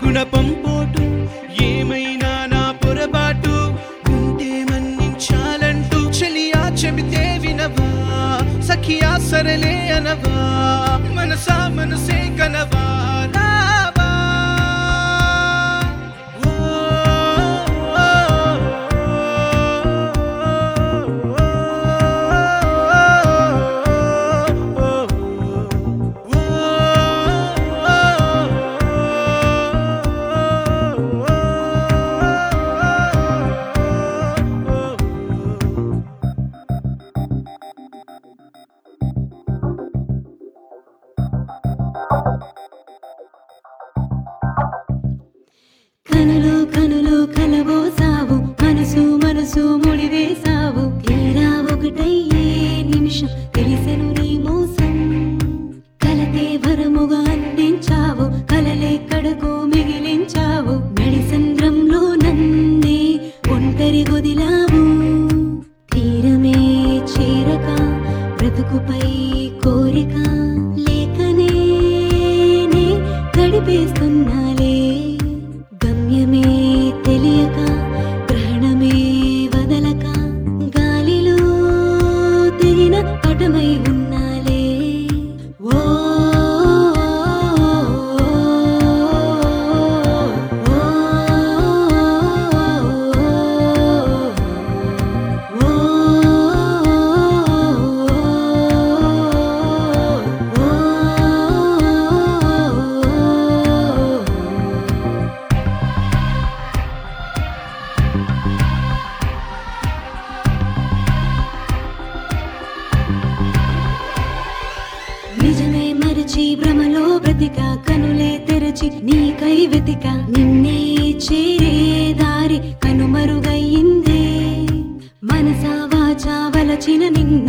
గుణపం పోటు ఏమైనా నా పొరపాటు ఉంటే మన్నించాలంటూ చెలియా చెబితే వినవా సఖియా సరలే అనవా మనసా మనసే కనవా రావా కనులు కనులు కలబోసావు మనసు మనసు ముడివేసావు తీరా ఒకటయ్యే నిమిషం తెలిసెను నీ మోసం కలతే వరముగా అందించావు కలలే కడకు మిగిలించావు నడిసంద్రంలో నన్నే ఒంటరి గొదిలావు తీరమే చేరక బ్రతుకుపై కోరిక లేకనే నే గడిపేస్తున్నాలే గమ్యమే తెలియక గ్రహణమే వదలక గాలిలో తెగిన పటమై ఉన్నాలే ఓ నిజమే మరచి భ్రమలో బ్రతిక కనులే తెరచి నీకై వెతిక నిన్నే చేరే దారి కనుమరుగయ్యిందే మనసా వాచా వలచిన నిన్నే